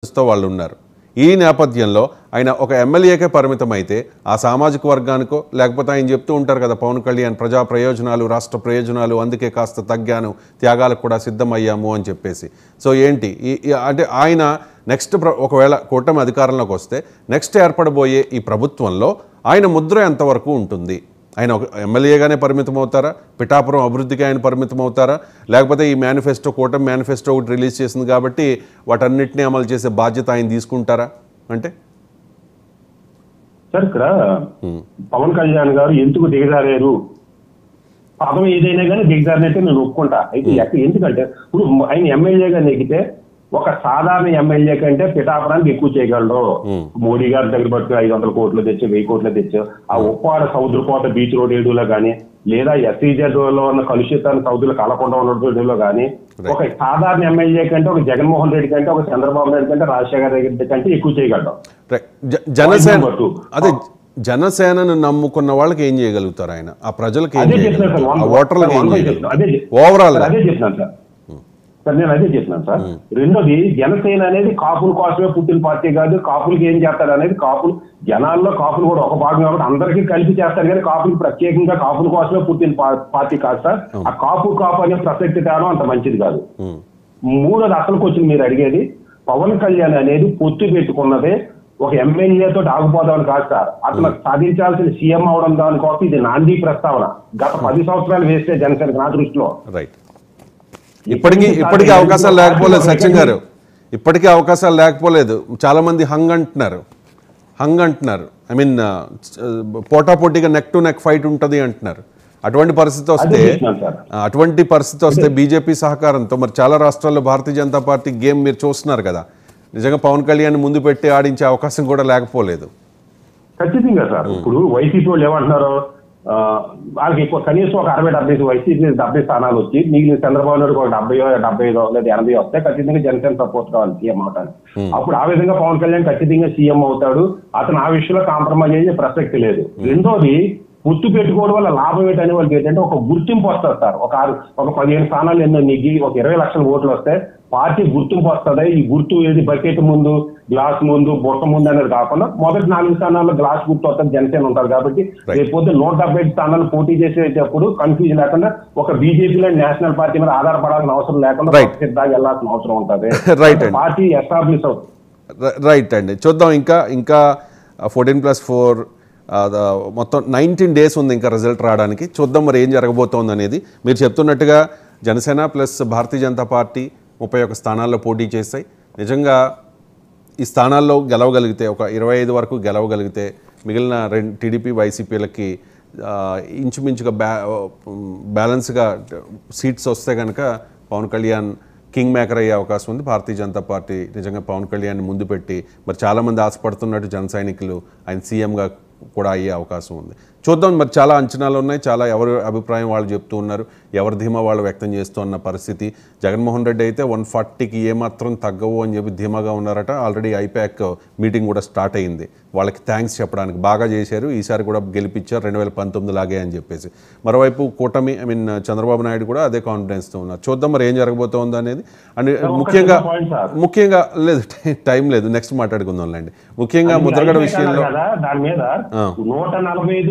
కాన్ఫిడెన్స్తో వాళ్ళు ఉన్నారు ఈ నేపథ్యంలో ఆయన ఒక ఎమ్మెల్యేకే పరిమితం అయితే ఆ సామాజిక వర్గానికో లేకపోతే ఆయన చెప్తూ ఉంటారు కదా పవన్ కళ్యాణ్ ప్రజా ప్రయోజనాలు రాష్ట్ర ప్రయోజనాలు అందుకే కాస్త తగ్గాను త్యాగాలకు కూడా సిద్ధమయ్యాము అని చెప్పేసి సో ఏంటి ఈ ఈ- అంటే ఆయన నెక్స్ట్ ప్ర ఒకవేళ కూటమి అధికారంలోకి వస్తే నెక్స్ట్ ఏర్పడబోయే ఈ ప్రభుత్వంలో ఆయన ముద్ర ఎంతవరకు ఉంటుంది ఆయన ఒక ఎమ్మెల్యేగానే పరిమితం అవుతారా పిఠాపురం అభివృద్ధికి ఆయన పరిమితం అవుతారా లేకపోతే ఈ మేనిఫెస్టో కూటమి మేనిఫెస్టో ఒకటి రిలీజ్ చేసింది కాబట్టి వాటన్నిటిని అమలు చేసే బాధ్యత ఆయన తీసుకుంటారా అంటే సార్ ఇక్కడ పవన్ కళ్యాణ్ గారు ఎందుకు దిగజారారు పదం ఏదైనా కానీ దిగజారినట్టే నేను ఒప్పుకుంటా అయితే ఎక్క- ఎందుకంటే ఇప్పుడు ఆయన ఎమ్మెల్యేగా నెగితే ఒక సాధారణ ఎమ్మెల్యే కంటే పిఠాపురానికి ఎక్కువ చేయగలడు మోడీ గారి దగ్గర పట్టుకుని ఐదు వందల కోట్లు తెచ్చి వెయ్యి కోట్లు తెచ్చి ఆ ఉప్పాడ సముద్రపోత బీచ్ రోడ్ ఏడులో కానీ లేదా ఎస్ఈజెడ్ లో ఉన్న కలుషితాన్ని సౌదులు కలకుండా ఉండడంలో కానీ ఒక సాధారణ ఎమ్మెల్యే కంటే ఒక జగన్మోహన్ రెడ్డి కంటే ఒక చంద్రబాబు నాయుడు కంటే రాజశేఖర రెడ్డి కంటే ఎక్కువ చేయగలడు రైట్. జ- జనసేన number two. అదే జనసేనను నమ్ముకున్న వాళ్ళకి ఏం చేయగలుగుతారు ఆయన ఆ ప్రజలకు ఏం అదే చెప్తున్నాను సార్ చేయగలుగుతారు వన్- ఆ ఓటర్లకు ఏం వన్ బై చేయగలుగుతారు అదే చెప్- ఓవరాల్ సార్, అదే చెప్తున్నాను సార్ సార్ నేను అదే చెప్తున్నాను సార్ రెండోది జనసేన అనేది కాపుల కోసమే పుట్టిన పార్టీ కాదు కాపులకి ఏం చేస్తారు అనేది కాపులు జనాల్లో కాపులు కూడా ఒక భాగం కాబట్టి అందరికీ కలిపి చేస్తారు కానీ కాపులు ప్రత్యేకంగా కాపుల కోసమే పుట్టిన పా- పార్టీ కాదు సార్ ఆ కాపు కాపు అనే ప్రసక్తి తేడం అంత మంచిది కాదు మూడోది అసలుకి వచ్చి మీరు అడిగేది పవన్ కళ్యాణ్ అనేది పొత్తు పెట్టుకున్నదే ఒక ఎమ్మెల్యేతో ఆగిపోదామని కాదు సార్ అతను సాధించాల్సిన సీఎం అవడం దానికోసం ఇది నాంది ప్రస్తావన గత పది సంవత్సరాలు వేస్తే జనసేన నా దృష్టిలో రైట్ ఇప్పటికీ ఇప్పటికీ అవకాశాలు లేకపోలేదు సత్యం గారు ఇప్పటికీ అవకాశాలు లేకపోలేదు చాలా మంది హంగ్ అంటున్నారు హంగ్ అంటున్నారు ఐ మీన్ పోటాపోటీగా నెక్ టు నెక్ ఫైట్ ఉంటుంది అంటున్నారు అటువంటి పరిస్థితి వస్తే అదే చెప్తున్నాను సార్. ఆ, అటువంటి పరిస్థితి వస్తే బీజేపీ సహకారంతో మరి చాలా రాష్ట్రాల్లో భారతీయ జనతా పార్టీ గేమ్ మీరు చూస్తున్నారు కదా నిజంగా పవన్ కళ్యాణ్ ముందు పెట్టి ఆడించే అవకాశం కూడా లేకపోలేదు ఖచ్చితంగా సార్ ఇప్పుడు వైసీపీ వాళ్ళు ఏమంటున్నారు ఆ, వాళ్ళకి ఎక్కువ కనీసం ఒక అరవై డెబ్బై వైసీపీ డెబ్బై స్థానాలు వచ్చి మిగిలిన చంద్రబాబు నాయుడు ఒక డెబ్బై డెబ్బై ఐదో లేదా ఎనభై వస్తే ఖచ్చితంగా జనసేన సపోర్ట్ కావాలి సీఎం అవడానికి అప్పుడు ఆ విధంగా పవన్ కళ్యాణ్ ఖచ్చితంగా సీఎం అవుతాడు అతను ఆ విషయంలో కాంప్రమైజ్ అయ్యే ప్రసక్తి లేదు రెండోది గుర్తు పెట్టుకోవడం వల్ల లాభం ఏంటనే వాళ్ళకి ఏంటంటే ఒక గుర్తింపు వస్తుంది సార్ ఒక ఆరు ఒక పదిహేను స్థానాలు ఎన్నో నీకు ఒక ఇరవై లక్షల ఓట్లు వస్తే పార్టీ గుర్తింపు వస్తుంది ఈ గుర్తు ఏది బకెట్ ముందు గ్లాస్ ముందు బుట్ట ముందు అనేది కాకుండా మొదటి నాలుగు స్థానాల్లో గ్లాస్ గుర్తు వస్తుంది జనసేన ఉంటారు కాబట్టి Right. రేపు పొద్దున్న నూట డెబ్బై ఐదు స్థానాలు పోటీ చేసేటప్పుడు కన్ఫ్యూజ్ లేకుండా ఒక బీజేపీలో నేషనల్ పార్టీ మీద ఆధారపడాల్సిన అవసరం లేకుండా Right. పక్క దాకా వెళ్ళాల్సిన అవసరం ఉంటుంది Right అండి. పార్టీ ఎస్టాబ్లిష్ అవుతుంది ర- రైట్ అండి చూద్దాం ఇంకా ఇంకా ఫోర్టీన్ ప్లస్ ఫోర్ మొత్తం నైన్టీన్ డేస్ ఉంది ఇంకా రిజల్ట్ రావడానికి చూద్దాం మరి ఏం జరగబోతోంది అనేది మీరు చెప్తున్నట్టుగా జనసేన ప్లస్ భారతీయ జనతా పార్టీ ముప్పై ఒక్క స్థానాల్లో పోటీ చేస్తాయి నిజంగా ఈ స్థానాల్లో గెలవగలిగితే ఒక ఇరవై ఐదు వరకు గెలవగలిగితే మిగిలిన రెండు టీడీపీ వైసీపీలకి ఆ, ఇంచుమించుగా బ్యా బ్యాలెన్స్గా సీట్స్ వస్తే కనుక పవన్ కళ్యాణ్ కింగ్ మేకర్ అయ్యే అవకాశం ఉంది భారతీయ జనతా పార్టీ నిజంగా పవన్ కళ్యాణ్ ముందు పెట్టి మరి చాలామంది ఆశపడుతున్నట్టు జన సైనికులు ఆయన సీఎంగా కూడా అయ్యే అవకాశం ఉంది చూద్దాం మరి చాలా అంచనాలు ఉన్నాయి చాలా ఎవరి అభిప్రాయం వాళ్ళు చెప్తూ ఉన్నారు ఎవరి ధీమా వాళ్ళు వ్యక్తం చేస్తున్న పరిస్థితి జగన్మోహన్ రెడ్డి అయితే వన్ ఫార్టీకి ఏమాత్రం తగ్గవు అని చెప్పి ధీమాగా ఉన్నారట ఆల్రెడీ ఐపాక్ మీటింగ్ కూడా స్టార్ట్ అయింది వాళ్ళకి థ్యాంక్స్ చెప్పడానికి బాగా చేశారు ఈసారి కూడా గెలిపించారు రెండు వేల పంతొమ్మిది లాగే అని చెప్పేసి మరోవైపు కూటమి ఐ మీన్ చంద్రబాబు నాయుడు కూడా అదే కాన్ఫిడెన్స్తో ఉన్నారు చూద్దాం మరి ఏం జరగబోతోంది అనేది అండ్ ఒక ముఖ్యంగా చిన్న point, sir. ముఖ్యంగా లేదు టైం లేదు నెక్స్ట్ మాట్లాడుకుందాంలేండి ముఖ్యంగా ముద్రగడ అది విషయంలో కదా దాని మీద ఆ. నూట నలభై ఐదు